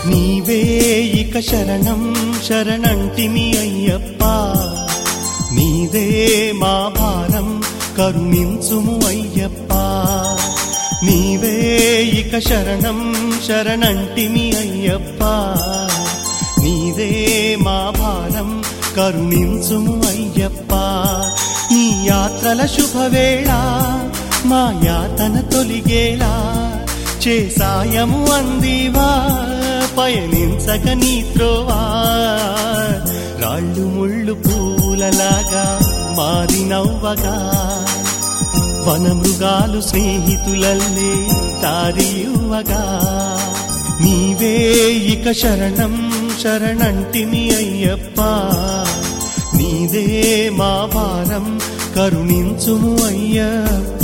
నీవే ఇక శరణం శరణంటిమి అయ్యప్ప నీదే మా భారం కరుణించుము అయ్యప్ప నీవే ఇక శరణం శరణంటిమి అయ్యప్ప నీదే మా భారం కరుణించుము అయ్యప్ప ఈ యాత్రల శుభవేళ మా యాతన తొలిగేలా చేసాయము అందివా పయనించక నీ త్రోవా రాళ్ళు ముళ్ళు పూలలాగా మారినవ్వగా వనమృగాలు స్నేహితులల్లే తారియువగా నీవే ఇక శరణం శరణంటిని అయ్యప్ప నీదే మా భారం కరుణించుము అయ్యప్ప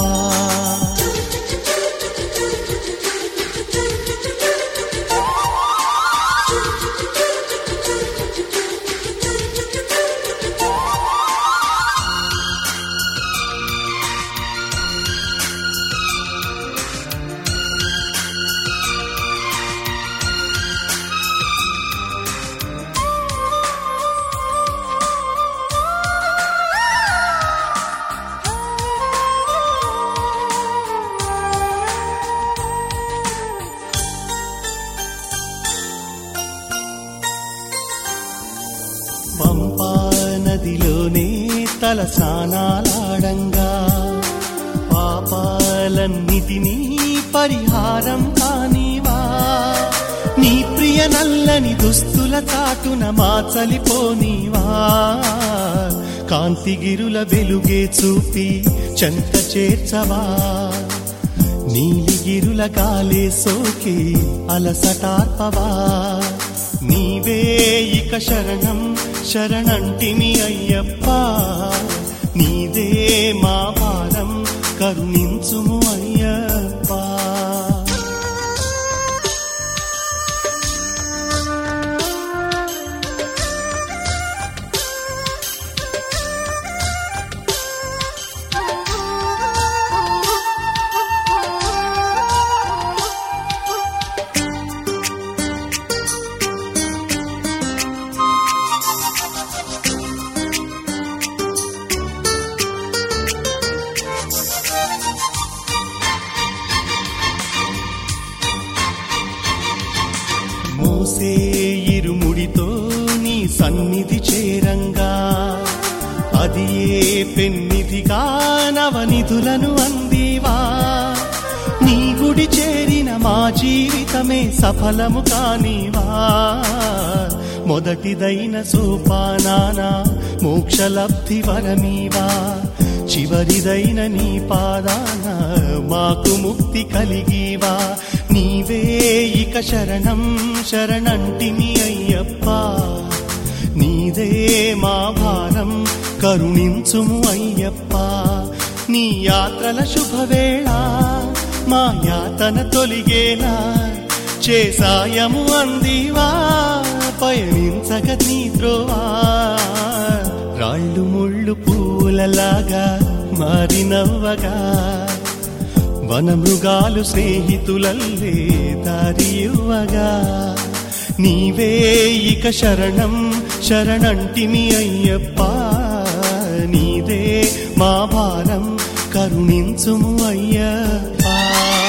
పంపా నదిలోనే తల స్నానాలాడంగా పాపాలన్నిటినీ పరిహారం కానివా నీ ప్రియ నల్లని దుస్తుల చాటున మాచలిపోనివా కాంతిగిరుల వెలుగే చూపి చెంత చేర్చవా నీలిగిరుల గాలే సోకి అలసటార్పవా నీవే ఇక శరణం శరణంటిని అయ్యప్ప నీదే మా భారం కరుణించుము అయ్యప్ప మోసే ఇరుముడితో నీ సన్నిధి చేరంగా అది ఏ పెన్నిధిగా నవనిధులను అందివా నీ గుడి చేరిన మా జీవితమే సఫలము కానివా మొదటిదైన సోపానాన మోక్షలబ్ధి వరమీవా చివరిదైన నీ పాదాన మాకు ముక్తి కలిగివా నీవే ఇక శరణం శరణంటిని అయ్యప్ప నీదే మా భారం కరుణించుము అయ్యప్ప నీ యాత్రల శుభవేళ మా యాతన తొలిగేలా చేసాయము అందివా పయనించగ నీ త్రోవా రాళ్ళు ముళ్ళు పూలలాగా మారినవ్వగా వనమృగాలు స్నేహితులల్లే దారియువగా నీవే ఇక శరణం శరణంటిని అయ్యప్ప నీదే మా భారం కరుణించుము అయ్యప్ప